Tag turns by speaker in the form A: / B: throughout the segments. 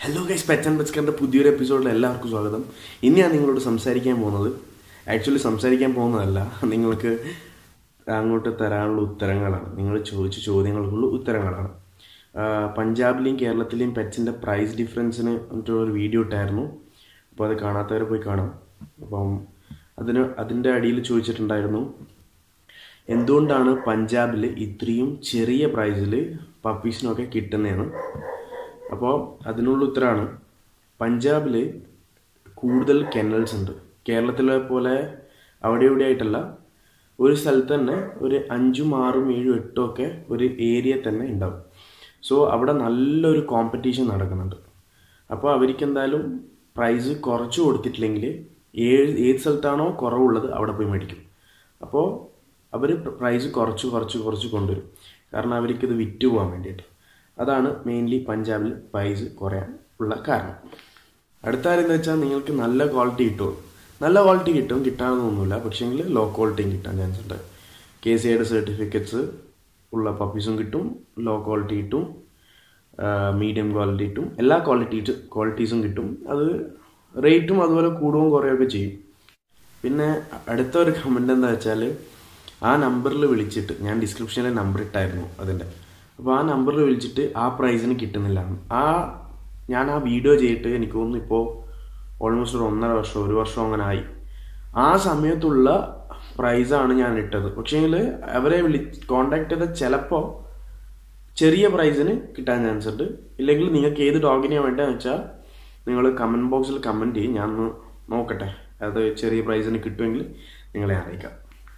A: hello guys പെച്ചൻ ബസ്കറിൻ്റെ പുതിയൊരു എപ്പിസോഡിൽ എല്ലാവർക്കും സ്വാഗതം ഇന്ന് ഞാൻ നിങ്ങളോട് സംസാരിക്കാൻ പോകുന്നത് ആക്ച്വലി സംസാരിക്കാൻ പോകുന്നതല്ല നിങ്ങൾക്ക് അങ്ങോട്ട് തരാനുള്ള ഉത്തരങ്ങളാണ് നിങ്ങൾ ചോദിച്ച ചോദ്യങ്ങൾക്കുള്ള ഉത്തരങ്ങളാണ് ആ, പഞ്ചാബിലെയും കേരളത്തിലെയും പെറ്റ്സിൻ്റെ പ്രൈസ് ഡിഫറൻസിന് ഒരു വീഡിയോ ഇട്ടായിരുന്നു അപ്പോൾ അത് കാണാത്തവരെ പോയി കാണാം അപ്പം അതിന് അതിൻ്റെ അടിയിൽ ചോദിച്ചിട്ടുണ്ടായിരുന്നു എന്തുകൊണ്ടാണ് പഞ്ചാബിൽ ഇത്രയും ചെറിയ പ്രൈസിൽ പപ്പീസിനൊക്കെ കിട്ടുന്നതെന്ന് അപ്പോൾ അതിനുള്ള ഉത്തരമാണ് പഞ്ചാബിൽ കൂടുതൽ കെനൽസ് ഉണ്ട് കേരളത്തിലെ പോലെ അവിടെ ഇവിടെ ആയിട്ടല്ല ഒരു സ്ഥലത്ത് തന്നെ ഒരു അഞ്ചും ആറും ഏഴും എട്ടും ഒക്കെ ഒരു ഏരിയ തന്നെ ഉണ്ടാവും സോ അവിടെ നല്ലൊരു കോമ്പറ്റീഷൻ നടക്കുന്നുണ്ട് അപ്പോൾ അവർക്ക് എന്തായാലും പ്രൈസ് കുറച്ച് കൊടുത്തിട്ടില്ലെങ്കിൽ ഏത് ഏത് സ്ഥലത്താണോ കുറവുള്ളത് അവിടെ പോയി മേടിക്കും അപ്പോൾ അവർ പ്രൈസ് കുറച്ച് കുറച്ച് കുറച്ച് കൊണ്ടുവരും കാരണം അവർക്കിത് വിറ്റ് പോകാൻ വേണ്ടിയിട്ട് അതാണ് മെയിൻലി പഞ്ചാബിൽ പ്രൈസ് കുറയാൻ ഉള്ള കാരണം അടുത്ത കാര്യം എന്ന് വെച്ചാൽ നിങ്ങൾക്ക് നല്ല ക്വാളിറ്റി കിട്ടും നല്ല ക്വാളിറ്റി കിട്ടും കിട്ടാനൊന്നുമില്ല പക്ഷേങ്കിൽ ലോ ക്വാളിറ്റിയും കിട്ടാൻ ചാൻസ് ഉണ്ട് കെ സി ഐയുടെ സർട്ടിഫിക്കറ്റ്സ് ഉള്ള പപ്പീസും കിട്ടും ലോ ക്വാളിറ്റി കിട്ടും മീഡിയം ക്വാളിറ്റി കിട്ടും എല്ലാ ക്വാളിറ്റി ക്വാളിറ്റീസും കിട്ടും അത് റേറ്റും അതുപോലെ കൂടുകയും കുറയുകയൊക്കെ ചെയ്യും പിന്നെ അടുത്ത ഒരു കമൻ്റ് എന്താ വെച്ചാൽ ആ നമ്പറിൽ വിളിച്ചിട്ട് ഞാൻ ഡിസ്ക്രിപ്ഷനിൽ നമ്പർ ഇട്ടായിരുന്നു അതിൻ്റെ അപ്പോൾ ആ നമ്പറിൽ വിളിച്ചിട്ട് ആ പ്രൈസിന് കിട്ടുന്നില്ല ആ ഞാൻ ആ വീഡിയോ ചെയ്തിട്ട് എനിക്ക് തോന്നുന്നു ഇപ്പോൾ ഓൾമോസ്റ്റ് ഒരു ഒന്നര വർഷം ഒരു വർഷം അങ്ങനെ ആയി ആ സമയത്തുള്ള പ്രൈസാണ് ഞാൻ ഇട്ടത് പക്ഷേങ്കിൽ അവരെ വിളി കോണ്ടാക്ട് ചെയ്ത ചിലപ്പോൾ ചെറിയ പ്രൈസിന് കിട്ടാൻ ചാൻസ് ഉണ്ട് ഇല്ലെങ്കിൽ നിങ്ങൾക്ക് ഏത് ഡോഗിനെയാണ് വേണ്ടതെന്ന് വെച്ചാൽ നിങ്ങൾ കമൻറ്റ് ബോക്സിൽ കമൻറ്റ് ചെയ്യും ഞാൻ ഒന്ന് നോക്കട്ടെ അത് ചെറിയ പ്രൈസിന് കിട്ടുമെങ്കിൽ നിങ്ങളെ അറിയിക്കാം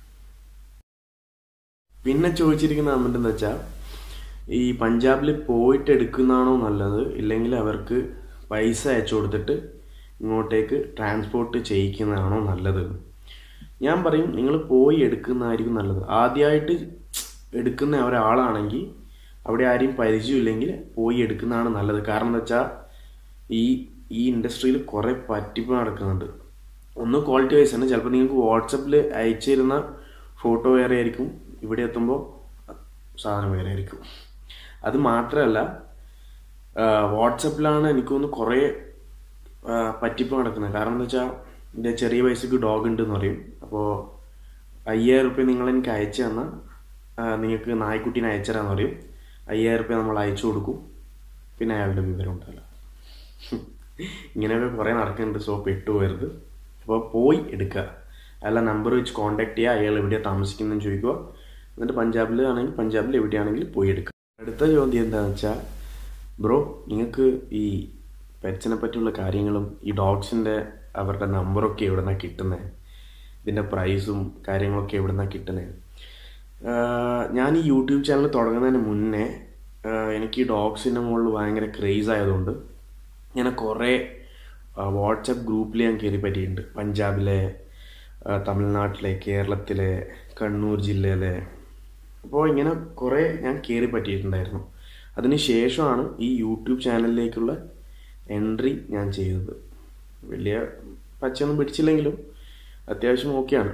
A: പിന്നെ ചോദിച്ചിരിക്കുന്ന കമൻറ്റ് എന്ന് വെച്ചാൽ ഈ പഞ്ചാബിൽ പോയിട്ട് എടുക്കുന്നതാണോ നല്ലത് ഇല്ലെങ്കിൽ അവർക്ക് പൈസ അയച്ചു കൊടുത്തിട്ട് ഇങ്ങോട്ടേക്ക് ട്രാൻസ്പോർട്ട് ചെയ്യിക്കുന്നതാണോ നല്ലത് ഞാൻ പറയും നിങ്ങൾ പോയി എടുക്കുന്നതായിരിക്കും നല്ലത് ആദ്യമായിട്ട് എടുക്കുന്ന ഒരാളാണെങ്കിൽ അവിടെ ആരെയും പരിചയമില്ലെങ്കിൽ പോയി എടുക്കുന്നതാണ് നല്ലത് കാരണം എന്താ വെച്ചാൽ ഈ ഈ ഇൻഡസ്ട്രിയിൽ കുറേ പറ്റിപ്പ് നടക്കുന്നുണ്ട് ഒന്ന് ക്വാളിറ്റി വൈസ് ആണ് ചിലപ്പോൾ നിങ്ങൾക്ക് വാട്സപ്പിൽ അയച്ചു തരുന്ന ഫോട്ടോ വേറെ ആയിരിക്കും ഇവിടെ എത്തുമ്പോൾ സാധനം വേറെ ആയിരിക്കും അത് മാത്രമല്ല വാട്സപ്പിലാണ് എനിക്കൊന്ന് കുറേ ആ, പറ്റിപ്പ് നടക്കുന്നത് കാരണം എന്താ വെച്ചാൽ എൻ്റെ ചെറിയ പൈസക്ക് ഡോഗ് ഉണ്ട് എന്ന് പറയും അപ്പോൾ അയ്യായിരം റുപ്യ നിങ്ങൾ എനിക്ക് അയച്ചു തന്നാൽ നിങ്ങൾക്ക് നായ്ക്കുട്ടീനെ അയച്ചു തരാമെന്ന് പറയും അയ്യായിരം റുപ്യ നമ്മൾ അയച്ചു കൊടുക്കും പിന്നെ അയാളുടെ വിവരം ഉണ്ടാവില്ല ഇങ്ങനെയൊക്കെ കുറേ നടക്കുന്നുണ്ട് സോ പെട്ടുപോകരുത് അപ്പോൾ പോയി എടുക്കുക അല്ല നമ്പർ വെച്ച് കോൺടാക്ട് ചെയ്യുക അയാൾ എവിടെയാണ് താമസിക്കുന്നതെന്ന് ചോദിക്കുക എന്നിട്ട് പഞ്ചാബിൽ ആണെങ്കിൽ പഞ്ചാബിൽ എവിടെയാണെങ്കിലും പോയി എടുക്കുക അടുത്ത ചോദ്യം എന്താണെന്ന് വെച്ചാൽ ബ്രോ നിങ്ങൾക്ക് ഈ പെറ്റ്സിനെ പറ്റിയുള്ള കാര്യങ്ങളും ഈ ഡോഗ്സിൻ്റെ അവരുടെ നമ്പറൊക്കെ എവിടെ നിന്നാണ് കിട്ടുന്നത് ഇതിൻ്റെ പ്രൈസും കാര്യങ്ങളൊക്കെ എവിടെ നിന്നാണ് കിട്ടുന്നത് ഞാൻ ഈ യൂട്യൂബ് ചാനൽ തുടങ്ങുന്നതിന് മുന്നേ ആഹ് എനിക്ക് ഈ ഡോഗ്സിൻ്റെ മുകളിൽ ഭയങ്കര ക്രേസ് ആയതുകൊണ്ട് ഞാൻ കുറേ വാട്സപ്പ് ഗ്രൂപ്പിൽ ഞാൻ കയറി പറ്റിയിട്ടുണ്ട് പഞ്ചാബിലെ ആ, തമിഴ്നാട്ടിലെ കേരളത്തിലെ കണ്ണൂർ ജില്ലയിലെ അപ്പോൾ ഇങ്ങനെ കുറേ ഞാൻ കയറി പറ്റിയിട്ടുണ്ടായിരുന്നു അതിന് ശേഷമാണ് ഈ യൂട്യൂബ് ചാനലിലേക്കുള്ള എൻട്രി ഞാൻ ചെയ്തത് വലിയ പച്ചയൊന്നും പിടിച്ചില്ലെങ്കിലും അത്യാവശ്യം ഓക്കെയാണ്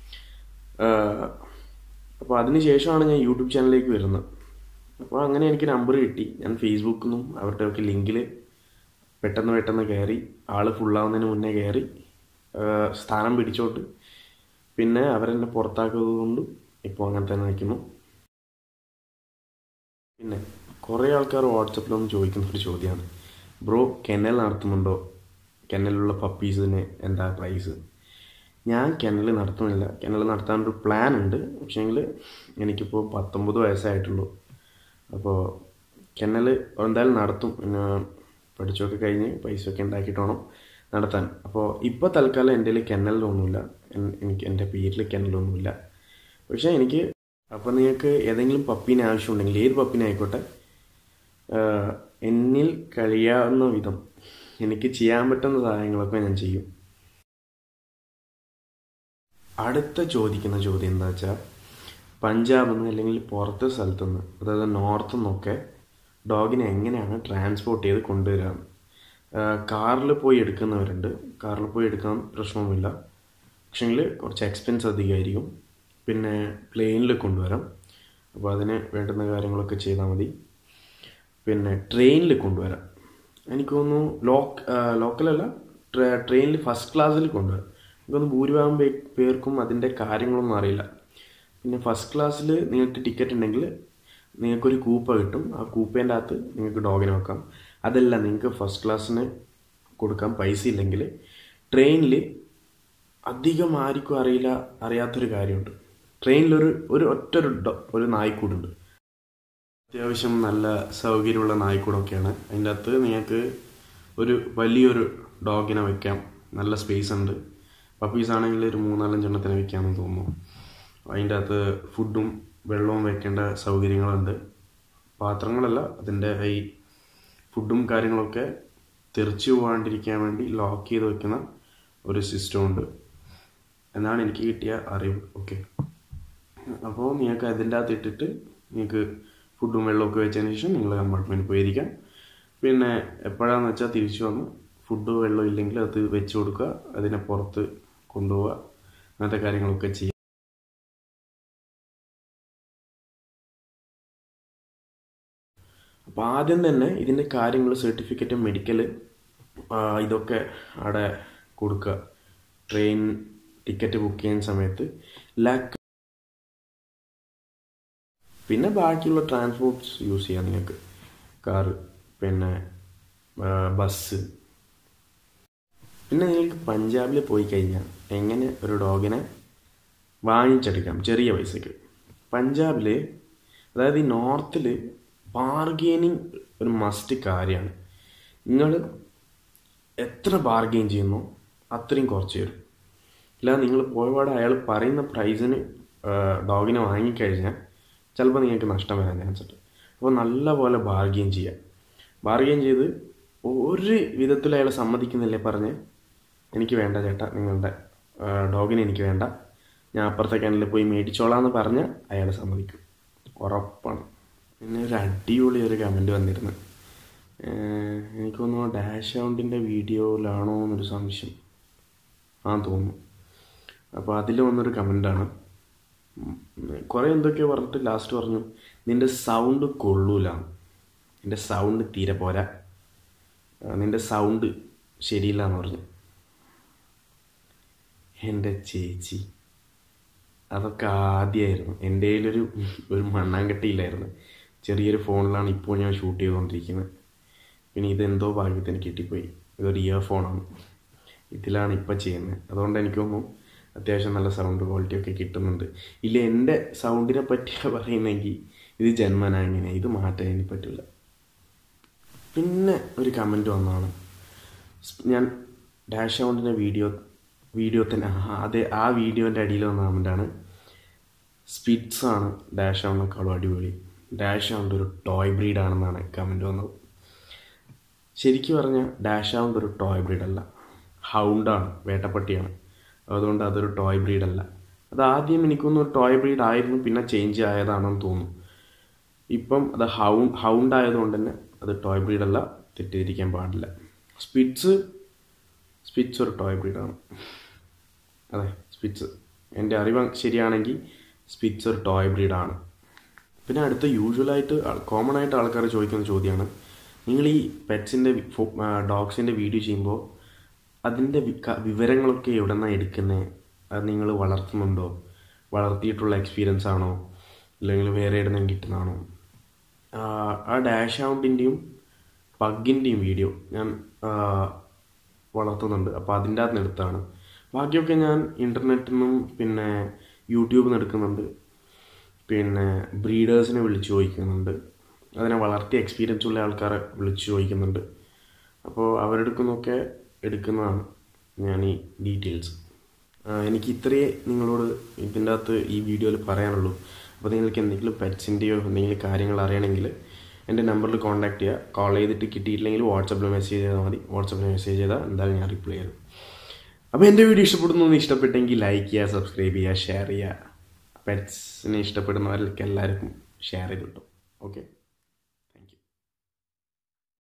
A: അപ്പോൾ അതിന് ശേഷമാണ് ഞാൻ യൂട്യൂബ് ചാനലിലേക്ക് വരുന്നത് അപ്പോൾ അങ്ങനെ എനിക്ക് നമ്പർ കിട്ടി ഞാൻ ഫേസ്ബുക്കിൽ നിന്നും അവരുടെ ഒക്കെ ലിങ്കിൽ പെട്ടെന്ന് പെട്ടെന്ന് കയറി ആൾ ഫുള്ളാവുന്നതിന് മുന്നേ കയറി ആ, സ്ഥാനം പിടിച്ചോട്ട് പിന്നെ അവരെന്നെ പുറത്താക്കുന്നത് കൊണ്ട് ഇപ്പോൾ അങ്ങനെ തന്നെ നിൽക്കുന്നു പിന്നെ കുറേ ആൾക്കാർ വാട്സപ്പിലൊന്ന് ചോദിക്കുന്ന ഒരു ചോദ്യമാണ് ബ്രോ കെനൽ നടത്തുന്നുണ്ടോ കെനലിലുള്ള പപ്പീസിന് എന്താ പ്രൈസ് ഞാൻ കെനൽ നടത്തുന്നില്ല കെനൽ നടത്താനൊരു പ്ലാൻ ഉണ്ട് പക്ഷേങ്കിൽ എനിക്കിപ്പോൾ പത്തൊമ്പത് വയസ്സായിട്ടുള്ളൂ അപ്പോൾ കെനൽ എന്തായാലും നടത്തും പിന്നെ പഠിച്ചൊക്കെ കഴിഞ്ഞ് പൈസയൊക്കെ ഉണ്ടാക്കിയിട്ട് വേണം നടത്താൻ അപ്പോൾ ഇപ്പോൾ തൽക്കാലം എൻ്റെ കയ്യിൽ കെനലൊന്നുമില്ല എൻ- എനിക്ക് എൻ്റെ പേരിൽ കെനലൊന്നുമില്ല പക്ഷേ എനിക്ക് അപ്പോൾ നിങ്ങൾക്ക് ഏതെങ്കിലും പപ്പീനെ ആവശ്യമുണ്ടെങ്കിൽ ഏത് പപ്പീനെ ആയിക്കോട്ടെ ആഹ് എന്നിൽ കഴിയാവുന്ന വിധം എനിക്ക് ചെയ്യാൻ പറ്റുന്ന സഹായങ്ങളൊക്കെ ഞാൻ ചെയ്യും അടുത്ത ചോദിക്കുന്ന ചോദ്യം എന്താ വെച്ചാൽ പഞ്ചാബിൽ നിന്ന് അല്ലെങ്കിൽ പുറത്തെ സ്ഥലത്തു നിന്ന് അതായത് നോർത്ത് നിന്നൊക്കെ ഡോഗിനെ എങ്ങനെയാണ് ട്രാൻസ്പോർട്ട് ചെയ്ത് കൊണ്ടുവരിക കാറിൽ പോയി എടുക്കുന്നവരുണ്ട് കാറിൽ പോയി എടുക്കാൻ പ്രശ്നമൊന്നുമില്ല പക്ഷേങ്കിൽ കുറച്ച് എക്സ്പെൻസ് അധികമായിരിക്കും പിന്നെ പ്ലെയിനിൽ കൊണ്ടുവരാം അപ്പോൾ അതിന് വേണ്ടുന്ന കാര്യങ്ങളൊക്കെ ചെയ്താൽ മതി പിന്നെ ട്രെയിനിൽ കൊണ്ടുവരാം എനിക്ക് തോന്നുന്നു ലോക്ക് ലോക്കലല്ല ട്രെയിനിൽ ഫസ്റ്റ് ക്ലാസ്സിൽ കൊണ്ടുപോയി എനിക്കൊന്ന് ഭൂരിഭാഗം പേ- പേർക്കും അതിൻ്റെ കാര്യങ്ങളൊന്നും അറിയില്ല പിന്നെ ഫസ്റ്റ് ക്ലാസ്സിൽ നിങ്ങൾക്ക് ടിക്കറ്റ് ഉണ്ടെങ്കിൽ നിങ്ങൾക്കൊരു കൂപ്പ കിട്ടും ആ കൂപ്പേൻ്റെ അകത്ത് നിങ്ങൾക്ക് ഡോഗിനെ വെക്കാം അതല്ല നിങ്ങൾക്ക് ഫസ്റ്റ് ക്ലാസ്സിന് കൊടുക്കാൻ പൈസ ഇല്ലെങ്കിൽ ട്രെയിനിൽ അധികം ആർക്കും അറിയില്ല അറിയാത്തൊരു കാര്യമുണ്ട് ട്രെയിനിലൊരു ഒരു ഒറ്റ ഒരു ഡോ- ഒരു നായ്ക്കൂടുണ്ട് അത്യാവശ്യം നല്ല സൗകര്യമുള്ള നായ്ക്കൂടൊക്കെയാണ് അതിൻ്റെ അകത്ത് നിങ്ങൾക്ക് ഒരു വലിയൊരു ഡോഗിനെ വെക്കാം നല്ല സ്പേസ് ഉണ്ട് പപ്പീസ് ആണെങ്കിൽ ഒരു മൂന്നാലഞ്ചെണ്ണത്തിന് വെക്കാമെന്ന് തോന്നുന്നു അതിൻ്റെ അകത്ത് ഫുഡും വെള്ളവും വെക്കേണ്ട സൗകര്യങ്ങളുണ്ട് പാത്രങ്ങളല്ല അതിൻ്റെ ഈ ഫുഡും കാര്യങ്ങളൊക്കെ തെറിച്ചു പോകാണ്ടിരിക്കാൻ വേണ്ടി ലോക്ക് ചെയ്ത് വെക്കുന്ന ഒരു സിസ്റ്റം ഉണ്ട് എന്നാണ് എനിക്ക് കിട്ടിയ അറിവ് ഓക്കെ അപ്പോൾ നിങ്ങൾക്ക് അതിൻ്റെ അകത്ത് ഇട്ടിട്ട് നിങ്ങൾക്ക് ഫുഡും വെള്ളമൊക്കെ വെച്ചതിന് ശേഷം നിങ്ങൾ കമ്പാർട്ട്മെൻറ്റിൽ പോയിരിക്കാം പിന്നെ എപ്പോഴാന്ന് വെച്ചാൽ തിരിച്ചു വന്ന് ഫുഡ് വെള്ളം ഇല്ലെങ്കിൽ അത് വെച്ച് കൊടുക്കുക അതിനെ പുറത്ത് കൊണ്ടുപോവുക അങ്ങനത്തെ കാര്യങ്ങളൊക്കെ ചെയ്യുക അപ്പോൾ ആദ്യം തന്നെ ഇതിൻ്റെ കാര്യങ്ങൾ സർട്ടിഫിക്കറ്റ് മെഡിക്കൽ ഇതൊക്കെ അവിടെ കൊടുക്കുക ട്രെയിൻ ടിക്കറ്റ് ബുക്ക് ചെയ്യുന്ന സമയത്ത് ലാക്ക് പിന്നെ ബാക്കിയുള്ള ട്രാൻസ്പോർട്ട്സ് യൂസ് ചെയ്യാം നിങ്ങൾക്ക് കാറ് പിന്നെ ആ, ബസ് പിന്നെ നിങ്ങൾക്ക് പഞ്ചാബിൽ പോയി കഴിഞ്ഞാൽ എങ്ങനെ ഒരു ഡോഗിനെ വാങ്ങിച്ചെടുക്കാം ചെറിയ പൈസക്ക് പഞ്ചാബിൽ അതായത് ഈ നോർത്തിൽ ബാർഗെയിനിങ് ഒരു മസ്റ്റ് കാര്യമാണ് നിങ്ങൾ എത്ര ബാർഗെയിൻ ചെയ്യുന്നു അത്രയും കുറച്ച് തരും ഇല്ല നിങ്ങൾ പോയപാടെ അയാൾ പറയുന്ന പ്രൈസിന് ഡോഗിനെ വാങ്ങിക്കഴിഞ്ഞാൽ ചിലപ്പോൾ നിങ്ങൾക്ക് നഷ്ടം വരാൻ ചാൻസ് ഉണ്ട് അപ്പോൾ നല്ല പോലെ ബാർഗെയിൻ ചെയ്യുക ബാർഗെയിൻ ചെയ്ത് ഒരു വിധത്തിൽ അയാൾ സമ്മതിക്കുന്നില്ലേ പറഞ്ഞ് എനിക്ക് വേണ്ട ചേട്ടാ നിങ്ങളുടെ ഡോഗിനെ എനിക്ക് വേണ്ട ഞാൻ അപ്പുറത്തെ കിണലിൽ പോയി മേടിച്ചോളാം എന്ന് പറഞ്ഞ് അയാൾ സമ്മതിക്കും ഉറപ്പാണ് പിന്നെ ഒരു അടിപൊളി ഒരു കമൻറ്റ് വന്നിരുന്നു ഏഹ് എനിക്ക് തോന്നുന്നു ഡാഷ് ഔണ്ടിൻ്റെ വീഡിയോയിലാണോ എന്നൊരു സംശയം ആ തോന്നുന്നു അപ്പോൾ അതിൽ വന്നൊരു കമൻ്റാണ് കുറേ എന്തൊക്കെയോ പറഞ്ഞിട്ട് ലാസ്റ്റ് പറഞ്ഞു നിന്റെ സൗണ്ട് കൊള്ളൂല നിന്റെ സൗണ്ട് തീരെ പോരാ ആ, നിന്റെ സൗണ്ട് ശരിയില്ല എന്ന് പറഞ്ഞു എൻ്റെ ചേച്ചി അതൊക്കെ ആദ്യമായിരുന്നു എൻ്റെ കയ്യിലൊരു ഒരു മണ്ണാങ്കട്ടിയില്ലായിരുന്നു ചെറിയൊരു ഫോണിലാണ് ഇപ്പോൾ ഞാൻ ഷൂട്ട് ചെയ്തുകൊണ്ടിരിക്കുന്നത് പിന്നെ ഇതെന്തോ ഭാഗ്യത്തിന് കിട്ടിപ്പോയി ഇതൊരു ഇയർ ഫോണാണ് ഇതിലാണ് ഇപ്പം ചെയ്യുന്നത് അതുകൊണ്ട് എനിക്ക് തോന്നുന്നു അത്യാവശ്യം നല്ല സൗണ്ട് ക്വാളിറ്റി ഒക്കെ കിട്ടുന്നുണ്ട് ഇല്ല എൻ്റെ സൗണ്ടിനെ പറ്റിയാണ് പറയുന്നെങ്കിൽ ഇത് ജന്മന ഇങ്ങനെ ഇത് മാറ്റാൻ എനിക്ക് പറ്റില്ല പിന്നെ ഒരു കമൻറ്റ് വന്നതാണ് ഞാൻ ഡാഷ് സൗണ്ടിൻ്റെ വീഡിയോ വീഡിയോ തന്നെ ആ, അതെ ആ വീഡിയോൻ്റെ അടിയിൽ വന്ന കമൻറ്റാണ് സ്പിറ്റ്സ് ആണ് ഡാഷ് സൗണ്ടിനേക്കാളും അടിപൊളി ഡാഷ് സൗണ്ട് ഒരു ടോയ് ബ്രീഡാണെന്നാണ് കമൻറ്റ് വന്നത് ശരിക്കും പറഞ്ഞാൽ ഡാഷ് സൗണ്ട് ഒരു ടോയ് ബ്രീഡല്ല ഹൗണ്ടാണ് വേട്ടപ്പട്ടിയാണ് അതുകൊണ്ട് അതൊരു ടോയ് ബ്രീഡല്ല അത് ആദ്യം എനിക്കൊന്നും ഒരു ടോയ് ബ്രീഡ് ആയിരുന്നു പിന്നെ ചേഞ്ച് ആയതാണെന്ന് തോന്നുന്നു ഇപ്പം അത് ഹൗണ്ട് ഹൗണ്ട് ആയതുകൊണ്ട് തന്നെ അത് ടോയ് ബ്രീഡല്ല തെറ്റിദ്ധരിക്കാൻ പാടില്ല സ്പിറ്റ്സ് സ്പിറ്റ്സ് ഒരു ടോയ് ബ്രീഡാണ് അതെ സ്പിറ്റ്സ് എൻ്റെ അറിവ് ശരിയാണെങ്കിൽ സ്പിറ്റ്സ് ഒരു ടോയ് ബ്രീഡാണ് പിന്നെ അടുത്ത യൂഷ്വലായിട്ട് കോമൺ ആയിട്ട് ആൾക്കാർ ചോദിക്കുന്ന ചോദ്യമാണ് നിങ്ങൾ ഈ പെറ്റ്സിൻ്റെ ഡോഗ്സിൻ്റെ വീഡിയോ ചെയ്യുമ്പോൾ അതിൻ്റെ വിക- വിവരങ്ങളൊക്കെ എവിടെ നിന്നാണ് എടുക്കുന്നത് അത് നിങ്ങൾ വളർത്തുന്നുണ്ടോ വളർത്തിയിട്ടുള്ള എക്സ്പീരിയൻസ് ആണോ അല്ലെങ്കിൽ വേറെ എവിടെ നിന്നും കിട്ടുന്നതാണോ ആ, ആ ഡാഷ് ഔണ്ടിൻ്റെയും പഗിൻ്റെയും വീഡിയോ ഞാൻ ആ, വളർത്തുന്നുണ്ട് അപ്പോൾ അതിൻ്റെ അകത്ത് നിന്ന് എടുത്താണ് ബാക്കിയൊക്കെ ഞാൻ ഇൻ്റർനെറ്റിൽ നിന്നും പിന്നെ യൂട്യൂബിൽ നിന്ന് എടുക്കുന്നുണ്ട് പിന്നെ ബ്രീഡേഴ്സിനെ വിളിച്ച് ചോദിക്കുന്നുണ്ട് അതിനെ വളർത്തിയ എക്സ്പീരിയൻസ് ഉള്ള ആൾക്കാരെ വിളിച്ച് ചോദിക്കുന്നുണ്ട് അപ്പോൾ അവരുടെ നിന്നൊക്കെ എടുക്കുന്നതാണ് ഞാൻ ഈ ഡീറ്റെയിൽസ് എനിക്ക് ഇത്രയേ നിങ്ങളോട് ഇതിൻ്റെ അകത്ത് ഈ വീഡിയോയിൽ പറയാനുള്ളൂ അപ്പോൾ നിങ്ങൾക്ക് എന്തെങ്കിലും പെറ്റ്സിൻ്റെയോ എന്തെങ്കിലും കാര്യങ്ങൾ അറിയണമെങ്കിൽ എൻ്റെ നമ്പറിൽ കോൺടാക്ട് ചെയ്യുക കോൾ ചെയ്തിട്ട് കിട്ടിയിട്ടില്ലെങ്കിൽ വാട്സപ്പിൽ മെസ്സേജ് ചെയ്താൽ മതി വാട്സപ്പിൽ മെസ്സേജ് ചെയ്താൽ എന്തായാലും ഞാൻ റിപ്ലൈ ചെയ്യും അപ്പോൾ എൻ്റെ വീഡിയോ ഇഷ്ടപ്പെടുന്നു എന്ന് ഇഷ്ടപ്പെട്ടെങ്കിൽ ലൈക്ക് ചെയ്യുക സബ്സ്ക്രൈബ് ചെയ്യുക ഷെയർ ചെയ്യുക പെറ്റ്സിനെ ഇഷ്ടപ്പെടുന്നവർക്ക് എല്ലാവർക്കും ഷെയർ ചെയ്ത് കിട്ടും ഓക്കെ